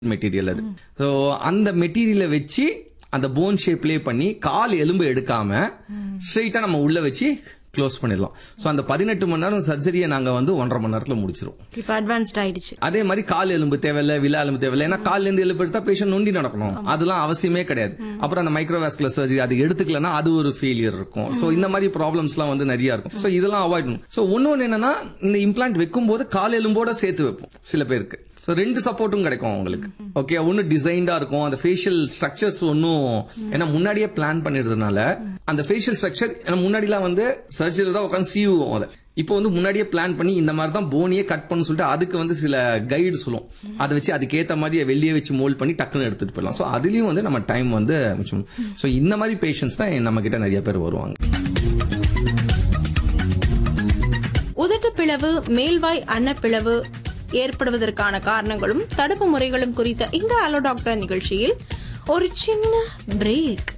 material அது so அந்த மெட்டீரியலை வச்சு அந்த போன் ஷேப்லேயே பண்ணி கால் எலும்பு எடுக்காம ஸ்ட்ரெயிட்டா நம்ம உள்ள வச்சு க்ளோஸ் பண்ணிடலாம் ஸோ அந்த பதினெட்டு மணி நேரம் சர்ஜரியை நாங்க வந்து ஒன்றரை மணி நேரத்துல முடிச்சிருவோம் இப்ப அட்வான்ஸ்ட் ஆயிடுச்சு அதே மாதிரி கால் எலும்பு தேவையில்ல விலா எலும்பு தேவையில்ல ஏன்னா கால்ல இருந்து எலும்பு எடுத்தா பேஷண்ட் நொண்டி நடக்கணும் அதெல்லாம் அவசியமே கிடையாது அப்புறம் அந்த மைக்ரோவாஸ்குலர் சர்ஜரி அது எடுத்துக்கலன்னா அது ஒரு ஃபெயிலியர் இருக்கும் சோ இந்த மாதிரி ப்ராப்ளம்ஸ்லாம் வந்து நிறைய இருக்கும் சோ இதெல்லாம் அவாய்ட் பண்ணும் சோ ஒன்னு என்னன்னா இந்த இம்ப்ளான்ட் வைக்கும் போது கால் எலும்போட சேர்த்து வைப்போம் சில பேருக்கு ஸோ ரெண்டு சப்போர்ட்டும் கிடைக்கும் அவங்களுக்கு ஓகே ஒன்னு டிசைன்டா இருக்கும் அந்த ஃபேஷியல் ஸ்ட்ரக்சர்ஸ் ஒன்னும் ஏன்னா முன்னாடியே பிளான் பண்ணிடுறதுனால அந்த ஃபேஷியல் ஸ்ட்ரக்சர் முன்னாடிலாம் வந்து சர்ஜரியில் தான் உட்காந்து சீவுவோம் அதை இப்போ வந்து முன்னாடியே பிளான் பண்ணி இந்த மாதிரி தான் போனியே கட் பண்ணு சொல்லிட்டு அதுக்கு வந்து சில கைடு சொல்லும் அதை வச்சு அதுக்கேற்ற மாதிரி வெளியே வச்சு மோல்ட் பண்ணி டக்குன்னு எடுத்துட்டு போயிடலாம் ஸோ அதுலயும் வந்து நம்ம டைம் வந்து மிச்சம் ஸோ இந்த மாதிரி பேஷண்ட்ஸ் தான் நம்ம கிட்ட நிறைய பேர் வருவாங்க உதட்டு பிளவு மேல்வாய் அன்னப்பிளவு ஏற்படுவதற்கான காரணங்களும் தடுப்பு முறைகளும் குறித்த இந்த அலோ டாக்டர் நிகழ்ச்சியில் ஒரு சின்ன பிரேக்